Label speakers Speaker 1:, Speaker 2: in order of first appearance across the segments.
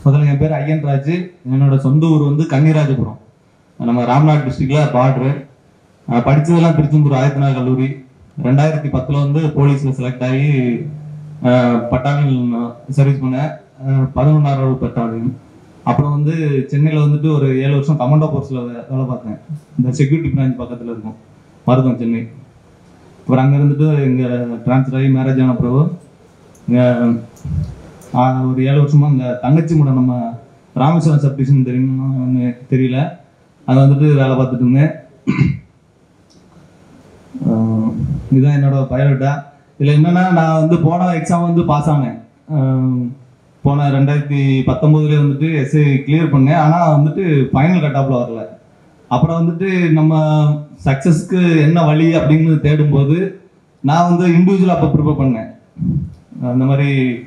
Speaker 1: முதல்ல என் பேர் ஐயன் ராஜ் என்னோட சொந்த ஊர் வந்து கன்னிராஜபுரம் நம்ம ராம்நாத் டிஸ்ட்ரிக்ட்ல பார்டரு படித்ததெல்லாம் திருச்செந்தூர் ஆயத்தனார் கல்லூரி ரெண்டாயிரத்தி பத்தில் வந்து போலீஸில் செலக்ட் ஆகி பட்டாலியன் சர்வீஸ் பண்ணேன் பதினொன்றாவது பட்டாலியன் அப்புறம் வந்து சென்னையில் வந்துட்டு ஒரு ஏழு வருஷம் கமாண்டோ ஃபோர்ஸில் வேலை பார்த்தேன் இந்த செக்யூரிட்டி பிரான்ச் பக்கத்தில் இருக்கும் மருதம் சென்னை அப்புறம் அங்கே இருந்துட்டு இங்கே ட்ரான்ஸ்ஃபர் ஆகி மேரேஜ் ஆன பிறகு இங்கே ஒரு ஏழு வருஷமா இந்த தங்கச்சி முடம் நம்ம ராமேஸ்வரம் சப்டிஷன் தெரியுமா தெரியல அதை வந்துட்டு வேலை பார்த்துட்டு இருந்தேன் ஆஹ் இதுதான் என்னோட பயோடேட்டா இதில் என்னன்னா நான் வந்து போன எக்ஸாம் வந்து பாஸ் ஆனேன் ஆஹ் போன ரெண்டாயிரத்தி பத்தொம்போதுல வந்துட்டு எஸ்ஐ கிளியர் பண்ணேன் ஆனால் வந்துட்டு ஃபைனல் கட்டாப்பில் வரல அப்புறம் வந்துட்டு நம்ம சக்ஸஸ்க்கு என்ன வழி அப்படின்னு தேடும்போது நான் வந்து இண்டிவிஜுவலாக அப்போ ப்ரிப்பேர் பண்ணேன் அந்த மாதிரி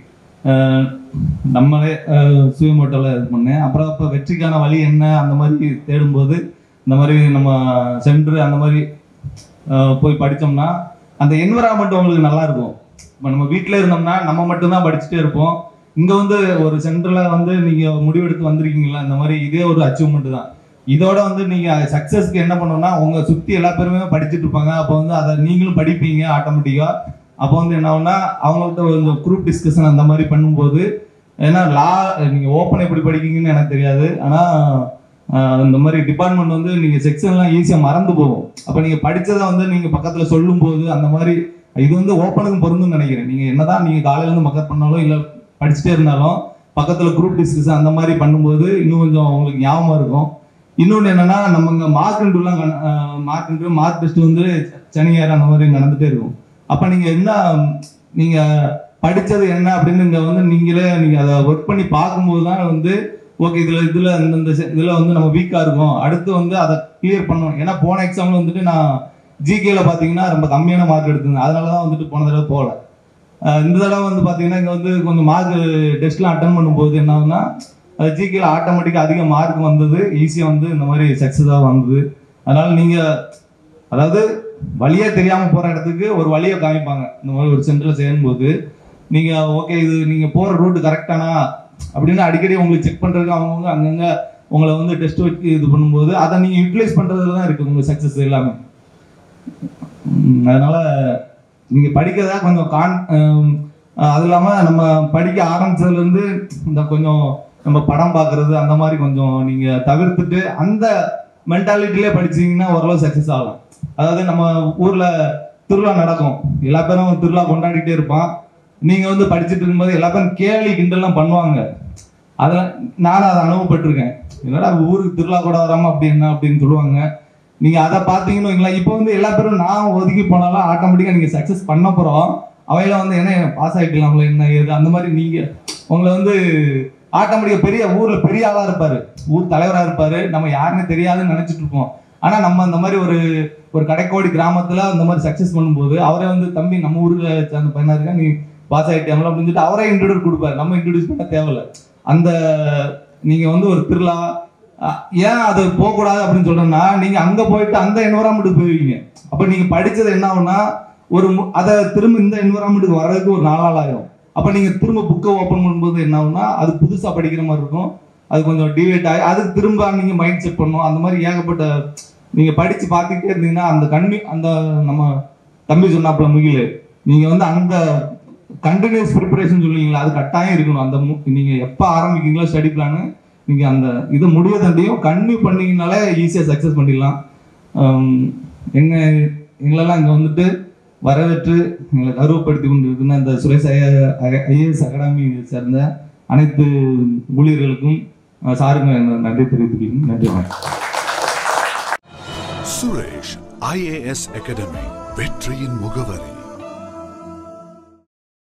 Speaker 1: ஆஹ் நம்மளே சுயமோட்டோவில் இது பண்ணேன் அப்புறம் அப்போ வெற்றிக்கான வழி என்ன அந்த மாதிரி தேடும்போது இந்த மாதிரி நம்ம சென்ட்ரு அந்த மாதிரி ஆஹ் போய் படித்தோம்னா அந்த என்விரான்மெண்ட் உங்களுக்கு நல்லா இருக்கும் இப்போ நம்ம வீட்டில் இருந்தோம்னா நம்ம மட்டும்தான் படிச்சுட்டே இருப்போம் இங்கே வந்து ஒரு சென்டரில் வந்து நீங்கள் முடிவெடுத்து வந்திருக்கீங்களா இந்த மாதிரி இதே ஒரு அச்சீவ்மெண்ட் தான் இதோட வந்து நீங்கள் சக்ஸஸ்க்கு என்ன பண்ணணும்னா உங்க சுற்றி எல்லா பேருமே படிச்சுட்டு இருப்பாங்க அப்போ வந்து அதை நீங்களும் படிப்பீங்க ஆட்டோமேட்டிக்காக அப்போ வந்து என்ன ஆகும்னா அவங்கள்ட்ட ஒரு குரூப் டிஸ்கஷன் அந்த மாதிரி பண்ணும்போது ஏன்னா லா நீங்கள் ஓப்பன் எப்படி படிக்கீங்கன்னு எனக்கு தெரியாது ஆனால் இந்த மாதிரி டிபார்ட்மெண்ட் வந்து நீங்கள் செக்ஷன்லாம் ஈஸியாக மறந்து போகும் அப்போ நீங்கள் படித்ததை வந்து நீங்கள் பக்கத்தில் சொல்லும்போது அந்த மாதிரி இது வந்து ஓப்பனுக்கும் பொருந்தும்னு நினைக்கிறேன் நீங்கள் என்னதான் நீங்கள் காலையிலேருந்து மக்கப் பண்ணாலும் இல்லை படிச்சுட்டே இருந்தாலும் பக்கத்தில் குரூப் டிஸ்கஷன் அந்த மாதிரி பண்ணும்போது இன்னும் கொஞ்சம் உங்களுக்கு ஞாபகமாக இருக்கும் இன்னொன்று என்னன்னா நம்ம இங்கே மார்க் இன்டர்வியூலாம் மார்க் இன்டர்வியூ மார்க் டெஸ்ட் வந்து சனியார் அந்த மாதிரி நடந்துகிட்டே இருக்கும் அப்போ நீங்கள் என்ன நீங்கள் படித்தது என்ன அப்படின்னு இங்கே வந்து நீங்களே நீங்கள் அதை ஒர்க் பண்ணி பார்க்கும்போது தான் வந்து ஓகே இதில் இதில் இந்த இதில் வந்து நம்ம வீக்காக இருக்கும் அடுத்து வந்து அதை கிளியர் பண்ணணும் ஏன்னா போன எக்ஸாமில் வந்துட்டு நான் ஜிகேல பார்த்தீங்கன்னா ரொம்ப கம்மியான மார்க் எடுத்திருந்தேன் அதனால தான் வந்துட்டு போன தடவை போகல அஹ் இந்த தடவை வந்து பார்த்தீங்கன்னா இங்கே வந்து கொஞ்சம் மார்க் டெஸ்ட்லாம் அட்டன் பண்ணும்போது என்ன ஆகுதுன்னா அது ஜிகேல ஆட்டோமேட்டிக்காக அதிக மார்க் வந்தது ஈஸியாக வந்து இந்த மாதிரி சக்ஸஸாக வந்தது அதனால நீங்கள் அதாவது வழியே தெரியாமல் போகிற இடத்துக்கு ஒரு வழியை காமிப்பாங்க இந்த மாதிரி ஒரு சென்டரில் சேரும்போது நீங்கள் ஓகே இது நீங்கள் போகிற ரூட் கரெக்டானா அப்படின்னு அடிக்கடி உங்களுக்கு செக் பண்ணுறதுக்கு அவங்கவுங்க அங்கங்கே உங்களை வந்து டெஸ்ட் வச்சு இது பண்ணும்போது அதை நீங்கள் யூட்டிலைஸ் பண்ணுறதுல தான் இருக்குது உங்கள் சக்ஸஸ் எல்லாமே உம் அதனால நீங்க படிக்கிறதா கொஞ்சம் கான் ஹம், அது இல்லாம நம்ம படிக்க ஆரம்பிச்சதுல இருந்து இந்த கொஞ்சம் நம்ம படம் பார்க்கிறது அந்த மாதிரி கொஞ்சம் நீங்க தவிர்த்துட்டு அந்த மென்டாலிட்டிலே படிச்சீங்கன்னா ஓரளவு சக்சஸ் ஆகலாம் அதாவது நம்ம ஊர்ல திருவிழா நடக்கும் எல்லா பேரும் திருவிழா கொண்டாடிட்டே இருப்பான் நீங்க வந்து படிச்சுட்டு இருக்கும்போது எல்லா பேரும் கேலி கிண்டல்லாம் பண்ணுவாங்க அதெல்லாம் நானும் அதை அனுபவப்பட்டிருக்கேன் என்னடா ஊருக்கு திருவிழா கூட வராம அப்படி என்ன அப்படின்னு சொல்லுவாங்க நீங்க அதை பார்த்தீங்கன்னு வைங்களேன் இப்போ வந்து எல்லா பேரும் நான் ஒதுக்கி போனாலும் ஆட்டோமேட்டிக்கா நீங்க சக்சஸ் பண்ண போறோம் அவையில வந்து என்ன பாஸ் ஆகிக்கலாம்ல என்ன ஏது அந்த மாதிரி நீங்க உங்களை வந்து ஆட்டோமேட்டிக்கா பெரிய ஊர்ல பெரிய ஆளா இருப்பாரு ஊர் தலைவரா இருப்பாரு நம்ம யாருன்னு தெரியாதுன்னு நினைச்சிட்டு இருப்போம் ஆனா நம்ம அந்த மாதிரி ஒரு ஒரு கடைக்கோடி கிராமத்துல அந்த மாதிரி சக்சஸ் பண்ணும்போது அவரே வந்து தம்பி நம்ம ஊர்ல சேர்ந்த பையனா இருக்கா நீ பாஸ் ஆகிட்டாங்களா அப்படின்னு சொல்லிட்டு அவரே இன்ட்ரடியூஸ் கொடுப்பாரு நம்ம இன்ட்ரடியூஸ் பண்ண தேவையில்ல அந்த நீங்க வந்து ஒரு திருவிழா அஹ், ஏன் அது போகக்கூடாது அப்படின்னு சொல்றேன்னா நீங்க அங்க போயிட்டு அந்த என்வரான்மெண்ட்டுக்கு போயிருவீங்க அப்ப நீங்க படிச்சது என்ன ஆகும்னா ஒரு மு- அதை திரும்ப இந்த என்வரான்மெண்ட்டுக்கு வர்றதுக்கு ஒரு நாலு நாள் ஆயிரும் அப்ப நீங்க திரும்ப புக்கை ஓப்பன் பண்ணும்போது என்ன ஆகும்னா அது புதுசா படிக்கிற மாதிரி இருக்கும் அது கொஞ்சம் டிவேட் ஆகி அதுக்கு திரும்ப நீங்க மைண்ட் செட் பண்ணணும் அந்த மாதிரி ஏகப்பட்ட நீங்க படிச்சு பார்த்துக்கிட்டே இருந்தீங்கன்னா அந்த கண்ணி அந்த நம்ம தம்பி சொன்னாப்புல முகில் நீங்க வந்து அந்த கண்டினியூஸ் ப்ரிப்பரேஷன் சொல்லுவீங்களா அது கட்டாயம் இருக்கணும் அந்த மு- நீங்க எப்ப ஆரம்பிக்கீங்களோ ஸ்டடி பிளான் நீங்க அந்த இது முடியதாண்டியும் கன்டினியூ பண்ணீங்கனாலே ஈஸியா சக்சஸ் பண்ணிடலாம் ஆம், எங்க எங்களெல்லாம் இங்க வந்துட்டு வரவேற்று எங்களை கௌரவப்படுத்தி கொண்டு இருக்கிற இந்த சுரேஷ் ஐஏஎஸ் அகாடமி சேர்ந்த அனைத்து ஊழியர்களுக்கும் அஹ், சாருக்கும் என்னோட நன்றி தெரிவித்துக்கிறேன் நன்றி வணக்கம்
Speaker 2: சுரேஷ் ஐஏஎஸ் அகாடமி வெற்றியின் முகவரி